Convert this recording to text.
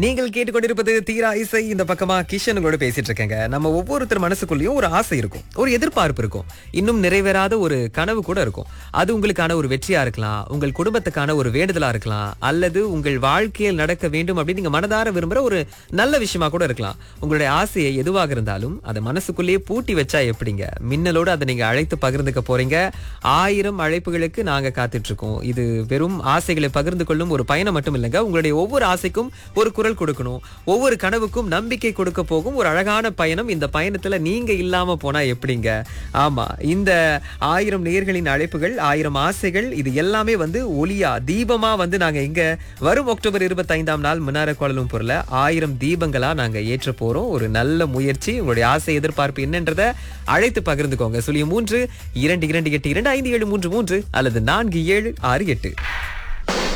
நீங்கள் கேட்டுக்கொண்டிருப்பது தீரா இசை இந்த பக்கமா கிஷன் உங்களோட பேசிட்டு இருக்கேங்க நம்ம ஒவ்வொருத்தர் மனசுக்குள்ளேயும் ஒரு ஆசை இருக்கும் ஒரு எதிர்பார்ப்பு இருக்கும் இன்னும் நிறைவேறாத ஒரு கனவு கூட இருக்கும் அது உங்களுக்கான ஒரு வெற்றியா இருக்கலாம் உங்கள் குடும்பத்துக்கான ஒரு வேண்டுதலா இருக்கலாம் அல்லது உங்கள் வாழ்க்கையில் நடக்க வேண்டும் அப்படின்னு நீங்க மனதார விரும்புற ஒரு நல்ல விஷயமா கூட இருக்கலாம் உங்களுடைய ஆசையை எதுவாக இருந்தாலும் அதை மனசுக்குள்ளேயே பூட்டி வச்சா எப்படிங்க மின்னலோடு அதை நீங்க அழைத்து பகிர்ந்துக்க போறீங்க ஆயிரம் அழைப்புகளுக்கு நாங்க காத்துட்டு இருக்கோம் இது வெறும் ஆசைகளை பகிர்ந்து கொள்ளும் ஒரு பயணம் மட்டும் இல்லைங்க உங்களுடைய ஒவ்வொரு ஆசைக்கும் ஒரு குரல் கொடுக்கணும் ஒவ்வொரு கனவுக்கும் நம்பிக்கை கொடுக்க போகும் ஒரு அழகான பயணம் இந்த பயணத்துல நீங்க இல்லாம போனா எப்படிங்க ஆமா இந்த ஆயிரம் நேர்களின் அழைப்புகள் ஆயிரம் ஆசைகள் இது எல்லாமே வந்து ஒளியா தீபமா வந்து நாங்க இங்க வரும் அக்டோபர் இருபத்தைந்தாம் நாள் மினார கோலலும்பூர்ல ஆயிரம் தீபங்களா நாங்க ஏற்ற போறோம் ஒரு நல்ல முயற்சி உங்களுடைய ஆசை எதிர்பார்ப்பு என்னன்றத அழைத்து பகிர்ந்துக்கோங்க சொல்லி மூன்று இரண்டு இரண்டு எட்டு இரண்டு ஐந்து ஏழு மூன்று மூன்று அல்லது நான்கு ஏழு ஆறு எட்டு